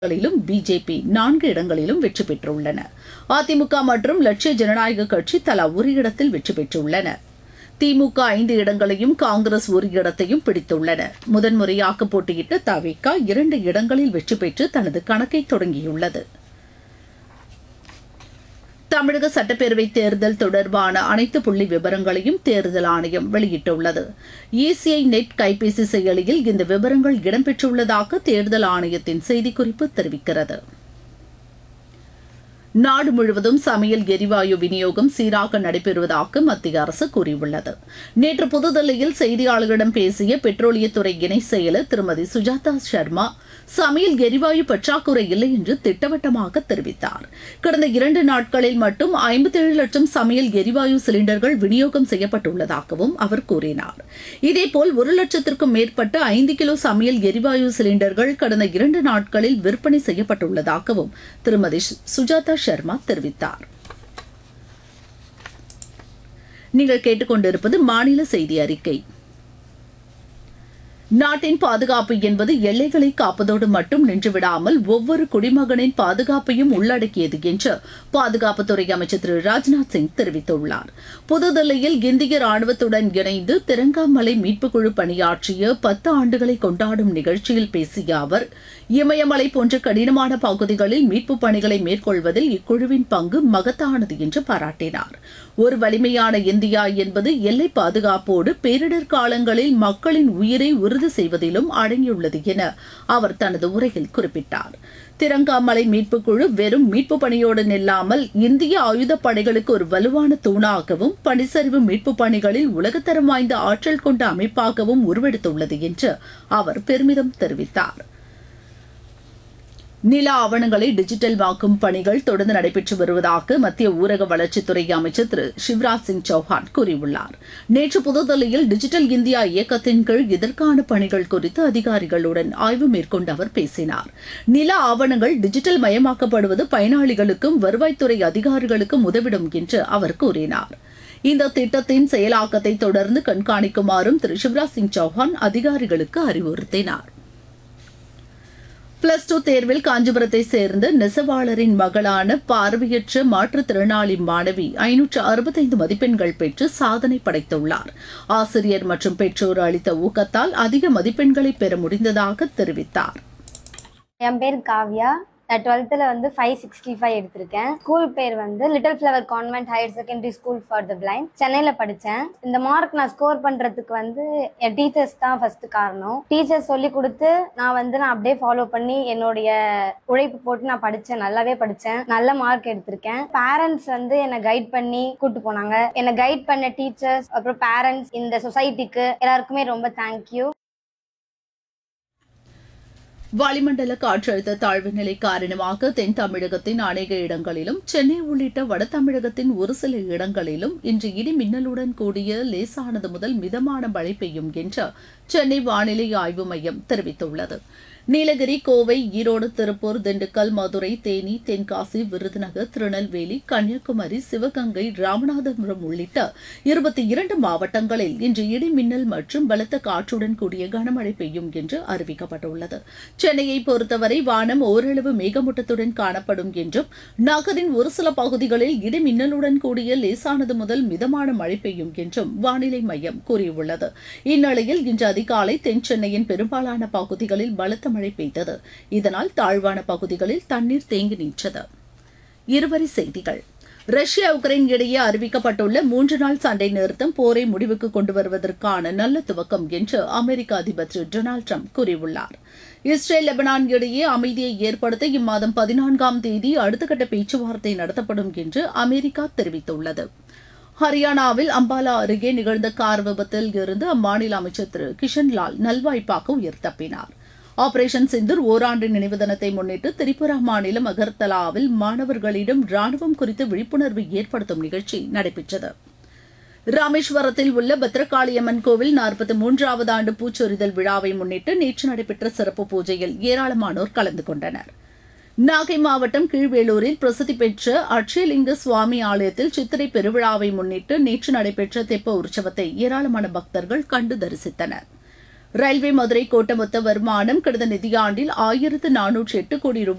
இடங்களிலும் பிஜேபி நான்கு இடங்களிலும் வெற்றி பெற்றுள்ளன அதிமுக மற்றும் லட்சிய ஜனநாயக கட்சி தலா ஒரு இடத்தில் வெற்றி பெற்றுள்ளன திமுக ஐந்து இடங்களையும் காங்கிரஸ் ஒரு இடத்தையும் பிடித்துள்ளன முதன்முறையாக போட்டியிட்ட தவிக இரண்டு இடங்களில் வெற்றி பெற்று தனது கணக்கை தொடங்கியுள்ளது தமிழக சட்டப்பேரவை தேர்தல் தொடர்பான அனைத்து புள்ளி விவரங்களையும் தேர்தல் ஆணையம் வெளியிட்டுள்ளது இசிஐ நெட் கைபேசி செயலியில் இந்த விவரங்கள் இடம்பெற்றுள்ளதாக தேர்தல் ஆணையத்தின் செய்திக்குறிப்பு தெரிவிக்கிறது நாடு முழுவதும் சமையல் எரிவாயு விநியோகம் சீராக நடைபெறுவதாக மத்திய அரசு கூறியுள்ளது நேற்று புதுதில்லியில் செய்தியாளர்களிடம் பேசிய பெட்ரோலியத்துறை இணை செயலர் திருமதி சுஜாதா சர்மா சமையல் எரிவாயு பற்றாக்குறை இல்லை என்று திட்டவட்டமாக தெரிவித்தார் கடந்த இரண்டு நாட்களில் மட்டும் ஐம்பத்தேழு லட்சம் சமையல் எரிவாயு சிலிண்டர்கள் விநியோகம் செய்யப்பட்டுள்ளதாகவும் அவர் கூறினார் இதேபோல் ஒரு லட்சத்திற்கும் மேற்பட்ட ஐந்து கிலோ சமையல் எரிவாயு சிலிண்டர்கள் கடந்த இரண்டு நாட்களில் விற்பனை செய்யப்பட்டுள்ளதாகவும் திருமதி சுஜாதா சர்மா தெரிவித்தார் நீங்கள் கேட்டுக்கொண்டிருப்பது மாநில செய்தி அறிக்கை நாட்டின் பாதுகாப்பு என்பது எல்லைகளை காப்பதோடு மட்டும் நின்றுவிடாமல் ஒவ்வொரு குடிமகனின் பாதுகாப்பையும் உள்ளடக்கியது என்று பாதுகாப்புத்துறை அமைச்சர் திரு ராஜ்நாத் சிங் தெரிவித்துள்ளார் புதுதில்லியில் இந்திய ராணுவத்துடன் இணைந்து திரங்காமலை மீட்புக் குழு பணியாற்றிய பத்து ஆண்டுகளை கொண்டாடும் நிகழ்ச்சியில் பேசிய அவர் இமயமலை போன்ற கடினமான பகுதிகளில் மீட்புப் பணிகளை மேற்கொள்வதில் இக்குழுவின் பங்கு மகத்தானது என்று பாராட்டினார் ஒரு வலிமையான இந்தியா என்பது எல்லை பாதுகாப்போடு பேரிடர் காலங்களில் மக்களின் உயிரை உறுதி செய்வதிலும் அடங்கியுள்ளது என அவர் தனது உரையில் குறிப்பிட்டார் திரங்காமலை மீட்புக் குழு வெறும் மீட்பு பணியோடு நில்லாமல் இந்திய ஆயுதப் படைகளுக்கு ஒரு வலுவான தூணாகவும் பனிச்சரிவு மீட்புப் பணிகளில் உலகத்தரம் வாய்ந்த ஆற்றல் கொண்ட அமைப்பாகவும் உருவெடுத்துள்ளது என்று அவர் பெருமிதம் தெரிவித்தார் நில ஆவணங்களை டிஜிட்டல்வாக்கும் பணிகள் தொடர்ந்து நடைபெற்று வருவதாக மத்திய ஊரக வளர்ச்சித்துறை அமைச்சர் திரு சிவராஜ் சிங் சௌஹான் கூறியுள்ளார் நேற்று புதுதில்லியில் டிஜிட்டல் இந்தியா இயக்கத்தின் கீழ் இதற்கான பணிகள் குறித்து அதிகாரிகளுடன் ஆய்வு மேற்கொண்டு அவர் பேசினார் நில ஆவணங்கள் டிஜிட்டல் மயமாக்கப்படுவது பயனாளிகளுக்கும் வருவாய்த்துறை அதிகாரிகளுக்கும் உதவிடும் என்று அவர் கூறினார் இந்த திட்டத்தின் செயலாக்கத்தை தொடர்ந்து கண்காணிக்குமாறும் திரு சிவராஜ் சிங் சௌஹான் அதிகாரிகளுக்கு அறிவுறுத்தினார் பிளஸ் டூ தேர்வில் காஞ்சிபுரத்தை சேர்ந்த நெசவாளரின் மகளான பார்வையற்ற மாற்றுத்திறனாளி மாணவி ஐநூற்று அறுபத்தைந்து மதிப்பெண்கள் பெற்று சாதனை படைத்துள்ளார் ஆசிரியர் மற்றும் பெற்றோர் அளித்த ஊக்கத்தால் அதிக மதிப்பெண்களை பெற முடிந்ததாக தெரிவித்தார் என் பேர் காவ்யா நான் டுவெல்த்தில் வந்து ஃபைவ் சிக்ஸ்டி ஃபைவ் எடுத்திருக்கேன் ஸ்கூல் பேர் வந்து Little Flower Convent higher secondary school for the blind சென்னையில் படித்தேன் இந்த மார்க் நான் ஸ்கோர் பண்ணுறதுக்கு வந்து என் டீச்சர்ஸ் தான் ஃபர்ஸ்ட் காரணம் டீச்சர்ஸ் சொல்லி கொடுத்து நான் வந்து நான் அப்படியே ஃபாலோ பண்ணி என்னுடைய உழைப்பு போட்டு நான் படித்தேன் நல்லாவே படித்தேன் நல்ல மார்க் எடுத்திருக்கேன் பேரண்ட்ஸ் வந்து என்னை கைட் பண்ணி கூட்டு போனாங்க என்னை கைட் பண்ண டீச்சர்ஸ் அப்புறம் பேரண்ட்ஸ் இந்த சொசைட்டிக்கு எல்லாருக்குமே ரொம்ப தேங்க்யூ வளிமண்டல காற்றழுத்த தாழ்வு நிலை காரணமாக தென் தமிழகத்தின் அநேக இடங்களிலும் சென்னை உள்ளிட்ட வட தமிழகத்தின் ஒரு சில இடங்களிலும் இன்று இடி மின்னலுடன் கூடிய லேசானது முதல் மிதமான மழை பெய்யும் என்று சென்னை வானிலை ஆய்வு மையம் தெரிவித்துள்ளது நீலகிரி கோவை ஈரோடு திருப்பூர் திண்டுக்கல் மதுரை தேனி தென்காசி விருதுநகர் திருநெல்வேலி கன்னியாகுமரி சிவகங்கை ராமநாதபுரம் உள்ளிட்ட இருபத்தி இரண்டு மாவட்டங்களில் இன்று இடி மின்னல் மற்றும் பலத்த காற்றுடன் கூடிய கனமழை பெய்யும் என்று அறிவிக்கப்பட்டுள்ளது சென்னையை பொறுத்தவரை வானம் ஓரளவு மேகமூட்டத்துடன் காணப்படும் என்றும் நகரின் ஒரு சில பகுதிகளில் இடி மின்னலுடன் கூடிய லேசானது முதல் மிதமான மழை பெய்யும் என்றும் வானிலை மையம் கூறியுள்ளது இந்நிலையில் இன்று அதிகாலை தென் சென்னையின் பெரும்பாலான பகுதிகளில் பலத்த மழை பெய்தது இதனால் தாழ்வான பகுதிகளில் தண்ணீர் தேங்கி நின்றது இருவரி செய்திகள் ரஷ்யா உக்ரைன் இடையே அறிவிக்கப்பட்டுள்ள மூன்று நாள் சண்டை நிறுத்தம் போரை முடிவுக்கு கொண்டு வருவதற்கான நல்ல துவக்கம் என்று அமெரிக்க அதிபர் திரு டொனால்டு ட்ரம்ப் கூறியுள்ளார் இஸ்ரேல் லெபனான் இடையே அமைதியை ஏற்படுத்த இம்மாதம் பதினான்காம் தேதி அடுத்த கட்ட பேச்சுவார்த்தை நடத்தப்படும் என்று அமெரிக்கா தெரிவித்துள்ளது ஹரியானாவில் அம்பாலா அருகே நிகழ்ந்த கார் விபத்தில் இருந்து அம்மாநில அமைச்சர் திரு கிஷன்லால் நல்வாய்ப்பாக உயிர் தப்பினார் ஆபரேஷன் சிந்தூர் ஓராண்டு நினைவு தினத்தை முன்னிட்டு திரிபுரா மாநிலம் அகர்தலாவில் மாணவர்களிடம் ராணுவம் குறித்து விழிப்புணர்வு ஏற்படுத்தும் நிகழ்ச்சி நடைபெற்றது ராமேஸ்வரத்தில் உள்ள பத்ரகாளியம்மன் கோவில் நாற்பத்தி மூன்றாவது ஆண்டு பூச்சொரிதல் விழாவை முன்னிட்டு நேற்று நடைபெற்ற சிறப்பு பூஜையில் ஏராளமானோர் கலந்து கொண்டனர் நாகை மாவட்டம் கீழ்வேலூரில் பிரசித்தி பெற்ற அட்சயலிங்க சுவாமி ஆலயத்தில் சித்திரை பெருவிழாவை முன்னிட்டு நேற்று நடைபெற்ற தெப்ப உற்சவத்தை ஏராளமான பக்தர்கள் கண்டு தரிசித்தனர் ரயில்வே மதுரை கோட்ட மொத்த வருமானம் கடந்த நிதியாண்டில் ஆயிரத்து நானூற்று எட்டு கோடி ரூபாய்